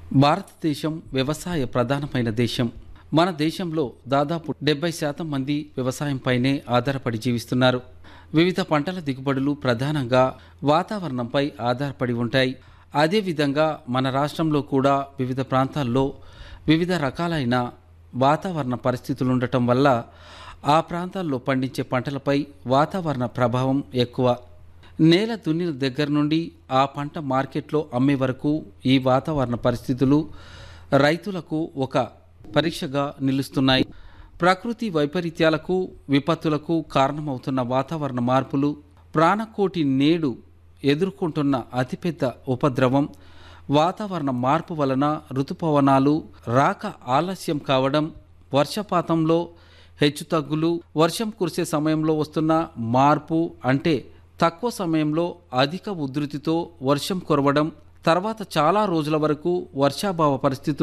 భారతదేశం వ్యవసాయ ప్రధానమైన దేశం మన దేశంలో దాదాపు డెబ్బై శాతం మంది వ్యవసాయంపైనే ఆధారపడి జీవిస్తున్నారు వివిధ పంటల దిగుబడులు ప్రధానంగా వాతావరణంపై ఆధారపడి ఉంటాయి అదేవిధంగా మన రాష్ట్రంలో కూడా వివిధ ప్రాంతాల్లో వివిధ రకాలైన వాతావరణ పరిస్థితులు ఉండటం వల్ల ఆ ప్రాంతాల్లో పండించే పంటలపై వాతావరణ ప్రభావం ఎక్కువ నేల దున్నిన దగ్గర నుండి ఆ పంట మార్కెట్లో అమ్మే వరకు ఈ వాతావరణ పరిస్థితులు రైతులకు ఒక పరీక్షగా నిలుస్తున్నాయి ప్రకృతి వైపరీత్యాలకు విపత్తులకు కారణమవుతున్న వాతావరణ మార్పులు ప్రాణకోటి నేడు ఎదుర్కొంటున్న అతిపెద్ద ఉపద్రవం వాతావరణ మార్పు వలన ఋతుపవనాలు రాక ఆలస్యం కావడం వర్షపాతంలో హెచ్చుతగ్గులు వర్షం కురిసే సమయంలో వస్తున్న మార్పు అంటే తక్కువ సమయంలో అధిక ఉధృతితో వర్షం కురవడం తర్వాత చాలా రోజుల వరకు వర్షాభావ పరిస్థితులు